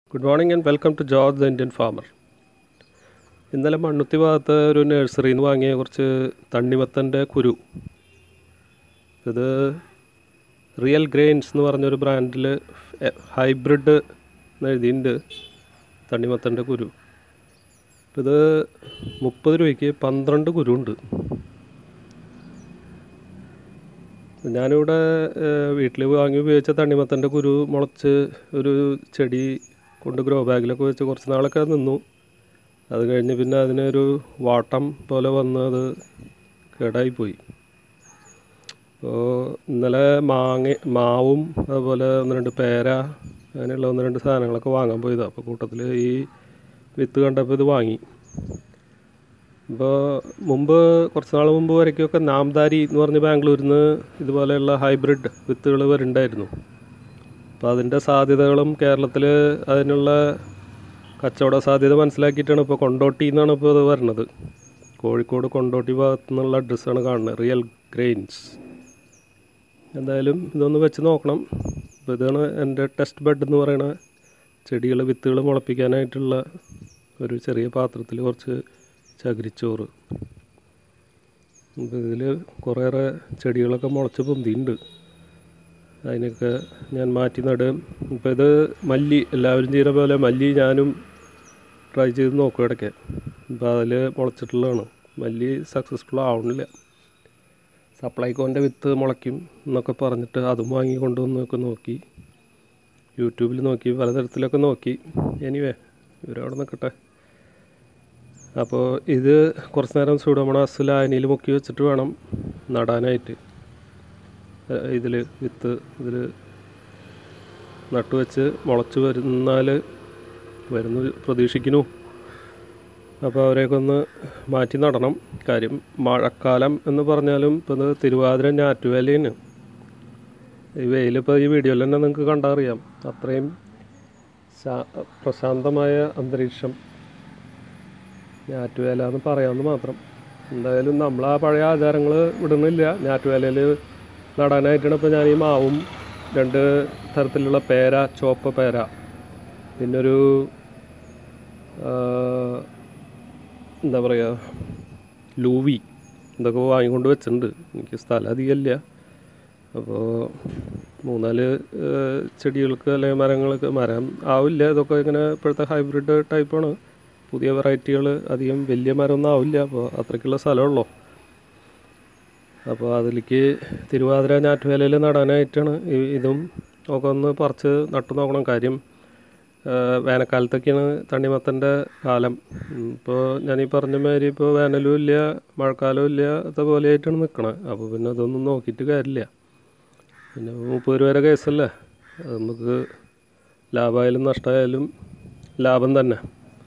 good morning and welcome to George the Indian farmer ഇന്നലെ മണ്ണുത്തി ഭാഗത്ത് ഒരു നഴ്സറിയിൽ നിന്ന് വാങ്ങിയ കുറച്ച് തണ്ണിമത്തൻ്റെ കുരു ഇത് റിയൽ ഗ്രെയിൻസ് എന്ന് പറഞ്ഞൊരു ബ്രാൻഡിൽ ഹൈബ്രിഡ് എന്ന് എഴുതിയിട്ടുണ്ട് തണ്ണിമത്തൻ്റെ കുരു ഇത് മുപ്പത് രൂപയ്ക്ക് പന്ത്രണ്ട് കുരു ഉണ്ട് ഞാനിവിടെ വീട്ടിൽ വാങ്ങി ഉപയോഗിച്ച തണ്ണിമത്തൻ്റെ കുരു മുളച്ച് ഒരു ചെടി കൊണ്ട് ഗ്രോ ബാഗിലൊക്കെ വെച്ച് കുറച്ച് നാളൊക്കെ നിന്നു അത് കഴിഞ്ഞ് പിന്നെ അതിനൊരു വാട്ടം പോലെ വന്ന് അത് കേടായിപ്പോയി അപ്പോൾ ഇന്നലെ മാങ്ങ മാവും അതുപോലെ ഒന്ന് രണ്ട് പേര അങ്ങനെയുള്ള ഒന്ന് രണ്ട് സാധനങ്ങളൊക്കെ വാങ്ങാൻ പോയതാണ് അപ്പോൾ കൂട്ടത്തിൽ ഈ വിത്ത് കണ്ടപ്പോൾ ഇത് വാങ്ങി ഇപ്പോൾ മുമ്പ് കുറച്ച് നാൾ മുമ്പ് വരയ്ക്കൊക്കെ നാംദാരി എന്ന് പറഞ്ഞ് ബാംഗ്ലൂരിൽ നിന്ന് ഇതുപോലെയുള്ള ഹൈബ്രിഡ് വിത്തുകൾ വരുന്നുണ്ടായിരുന്നു അപ്പോൾ അതിൻ്റെ സാധ്യതകളും കേരളത്തിൽ അതിനുള്ള കച്ചവട സാധ്യത മനസ്സിലാക്കിയിട്ടാണ് ഇപ്പോൾ കൊണ്ടോട്ടി എന്നാണ് ഇപ്പോൾ ഇത് വരുന്നത് കോഴിക്കോട് കൊണ്ടോട്ടി ഭാഗത്തു നിന്നുള്ള അഡ്രസ്സാണ് കാണുന്നത് റിയൽ ഗ്രെയിൻസ് എന്തായാലും ഇതൊന്ന് വെച്ച് നോക്കണം അപ്പോൾ ഇതാണ് എൻ്റെ ടെസ്റ്റ് ബെഡ് എന്ന് പറയുന്ന ചെടികൾ വിത്തുകൾ മുളപ്പിക്കാനായിട്ടുള്ള ഒരു ചെറിയ പാത്രത്തിൽ കുറച്ച് ചകിരിച്ചോറ് അപ്പോൾ ഇതിൽ കുറേയേറെ ചെടികളൊക്കെ മുളച്ച് പൊന്തിയുണ്ട് അതിനൊക്കെ ഞാൻ മാറ്റി നടും ഇപ്പോൾ ഇത് മല്ലി എല്ലാവരും ചെയ്യുന്ന പോലെ മല്ലി ഞാനും ട്രൈ ചെയ്ത് നോക്കും ഇടയ്ക്ക് ഇപ്പോൾ അതിൽ മുളച്ചിട്ടുള്ളതാണ് മല്ലി സക്സസ്ഫുൾ ആവണില്ല സപ്ലൈകോൻ്റെ വിത്ത് മുളയ്ക്കും എന്നൊക്കെ പറഞ്ഞിട്ട് അതും വാങ്ങി കൊണ്ടുവന്നൊക്കെ നോക്കി യൂട്യൂബിൽ നോക്കി പലതരത്തിലൊക്കെ നോക്കി എനിവേ ഇവരവിടെ നിൽക്കട്ടെ അപ്പോൾ ഇത് കുറച്ച് നേരം സൂഡോമോണാസ് ലായനിയിൽ മുക്കി വെച്ചിട്ട് വേണം നടാനായിട്ട് ഇതിൽ വിത്ത് ഇതിൽ നട്ടുവെച്ച് മുളച്ച് വരുന്നാൽ വരുന്നു പ്രതീക്ഷിക്കുന്നു അപ്പോൾ അവരെയൊക്കെ ഒന്ന് മാറ്റി നടണം കാര്യം മഴക്കാലം എന്ന് പറഞ്ഞാലും ഇപ്പോൾ ഇത് തിരുവാതിര ഞാറ്റുവേലയാണ് ഈ വെയിലിപ്പോൾ ഈ വീഡിയോയിൽ തന്നെ നിങ്ങൾക്ക് കണ്ടറിയാം അത്രയും പ്രശാന്തമായ അന്തരീക്ഷം ഞാറ്റുവേല എന്ന് പറയാമെന്ന് മാത്രം എന്തായാലും നമ്മൾ ആ പഴയ ആചാരങ്ങൾ വിടുന്നില്ല ഞാറ്റുവേലയിൽ നടാനായിട്ടാണ് ഇപ്പോൾ ഞാൻ ഈ മാവും രണ്ട് തരത്തിലുള്ള പേര ചുവപ്പ് പേര പിന്നൊരു എന്താ പറയുക ലൂവി ഇതൊക്കെ വാങ്ങിക്കൊണ്ട് വെച്ചിട്ടുണ്ട് എനിക്ക് സ്ഥലം അധികമില്ല അപ്പോൾ മൂന്നാല് ചെടികൾക്ക് അല്ലെങ്കിൽ മരങ്ങൾക്ക് മരം ആവില്ല ഇതൊക്കെ ഇങ്ങനെ ഇപ്പോഴത്തെ ഹൈബ്രിഡ് ടൈപ്പാണ് പുതിയ വെറൈറ്റികൾ അധികം വലിയ മരമൊന്നും ആവില്ല അപ്പോൾ അത്രയ്ക്കുള്ള സ്ഥലമുള്ളൂ അപ്പോൾ അതിലേക്ക് തിരുവാതിര ഞാറ്റുവേലയിൽ നടാനായിട്ടാണ് ഇതും ഒക്കെ ഒന്ന് പറിച്ച് നട്ടു നോക്കണം കാര്യം വേനൽക്കാലത്തൊക്കെയാണ് തണ്ണിമത്തൻ്റെ കാലം ഇപ്പോൾ ഞാൻ ഈ പറഞ്ഞ മാതിരി ഇപ്പോൾ വേനലും ഇല്ല മഴക്കാലവും ഇല്ല അതുപോലെ ആയിട്ടാണ് നിൽക്കണത് അപ്പോൾ പിന്നെ അതൊന്നും നോക്കിയിട്ട് കാര്യമില്ല പിന്നെ മുപ്പത് രൂപ കേസല്ലേ അത് നമുക്ക് ലാഭമായാലും നഷ്ടമായാലും ലാഭം തന്നെ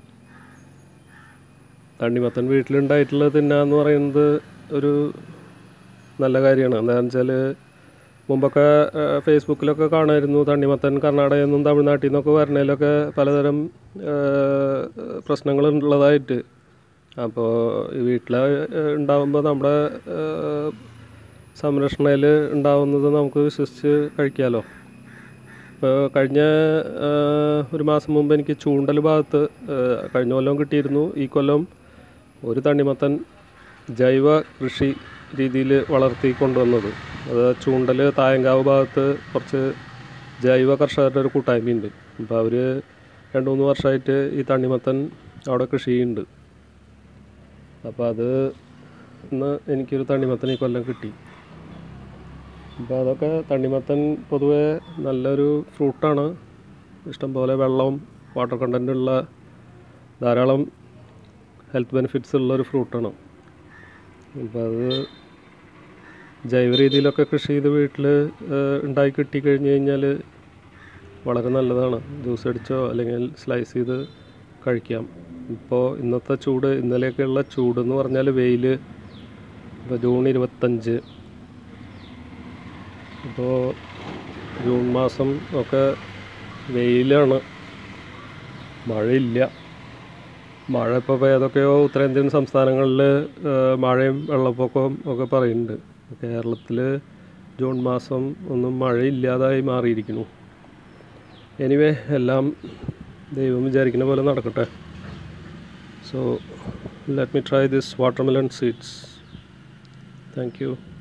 തണ്ണിമത്തൻ വീട്ടിലുണ്ടായിട്ടുള്ളത് തിന്നാന്ന് പറയുന്നത് ഒരു നല്ല കാര്യമാണ് എന്താണെന്ന് വെച്ചാൽ മുമ്പൊക്കെ ഫേസ്ബുക്കിലൊക്കെ കാണുമായിരുന്നു തണ്ണിമത്തൻ കർണാടകയിൽ നിന്നും തമിഴ്നാട്ടിൽ നിന്നൊക്കെ വരണതിലൊക്കെ പലതരം പ്രശ്നങ്ങളുള്ളതായിട്ട് അപ്പോൾ വീട്ടിൽ ഉണ്ടാകുമ്പോൾ നമ്മുടെ സംരക്ഷണയിൽ ഉണ്ടാവുന്നത് നമുക്ക് വിശ്വസിച്ച് കഴിക്കാമല്ലോ ഇപ്പോൾ കഴിഞ്ഞ ഒരു മാസം മുമ്പ് എനിക്ക് ചൂണ്ടൽ ഭാഗത്ത് കഴിഞ്ഞ കൊല്ലം കിട്ടിയിരുന്നു ഈ കൊല്ലം ഒരു തണ്ണിമത്തൻ ജൈവ കൃഷി രീതിയിൽ വളർത്തി കൊണ്ടുവന്നത് അത് ചൂണ്ടൽ തായങ്കാവ് ഭാഗത്ത് കുറച്ച് ജൈവ കർഷകരുടെ ഒരു കൂട്ടായ്മയുണ്ട് അപ്പോൾ അവർ രണ്ട് മൂന്ന് വർഷമായിട്ട് ഈ തണ്ണിമത്തൻ അവിടെ കൃഷി ചെയ്യുന്നുണ്ട് അപ്പോൾ അത് ഇന്ന് എനിക്കൊരു തണ്ണിമത്തൻ ഈ കൊല്ലം കിട്ടി അപ്പോൾ അതൊക്കെ തണ്ണിമത്തൻ പൊതുവേ നല്ലൊരു ഫ്രൂട്ടാണ് ഇഷ്ടംപോലെ വെള്ളവും വാട്ടർ കണ്ടൻ്റ് ഉള്ള ധാരാളം ഹെൽത്ത് ബെനിഫിറ്റ്സ് ഉള്ള ഒരു ഫ്രൂട്ടാണ് അപ്പോൾ അത് ജൈവ രീതിയിലൊക്കെ കൃഷി ചെയ്ത് വീട്ടിൽ ഉണ്ടായി കിട്ടി കഴിഞ്ഞ് കഴിഞ്ഞാൽ വളരെ നല്ലതാണ് ജ്യൂസ് അടിച്ചോ അല്ലെങ്കിൽ സ്ലൈസ് ചെയ്ത് കഴിക്കാം ഇപ്പോൾ ഇന്നത്തെ ചൂട് ഇന്നലെയൊക്കെയുള്ള ചൂട് എന്ന് പറഞ്ഞാൽ വെയിൽ ഇപ്പോൾ ജൂൺ ഇരുപത്തഞ്ച് ഇപ്പോൾ ജൂൺ മാസം ഒക്കെ വെയിലാണ് മഴയില്ല മഴ ഇപ്പോൾ ഏതൊക്കെയോ ഉത്തരേന്ത്യൻ സംസ്ഥാനങ്ങളിൽ മഴയും വെള്ളപ്പൊക്കവും ഒക്കെ പറയുന്നുണ്ട് കേരളത്തിൽ ജൂൺ മാസം ഒന്നും മഴയില്ലാതായി മാറിയിരിക്കുന്നു എനിവേ എല്ലാം ദൈവം വിചാരിക്കുന്ന പോലെ നടക്കട്ടെ so let me try this watermelon seeds thank U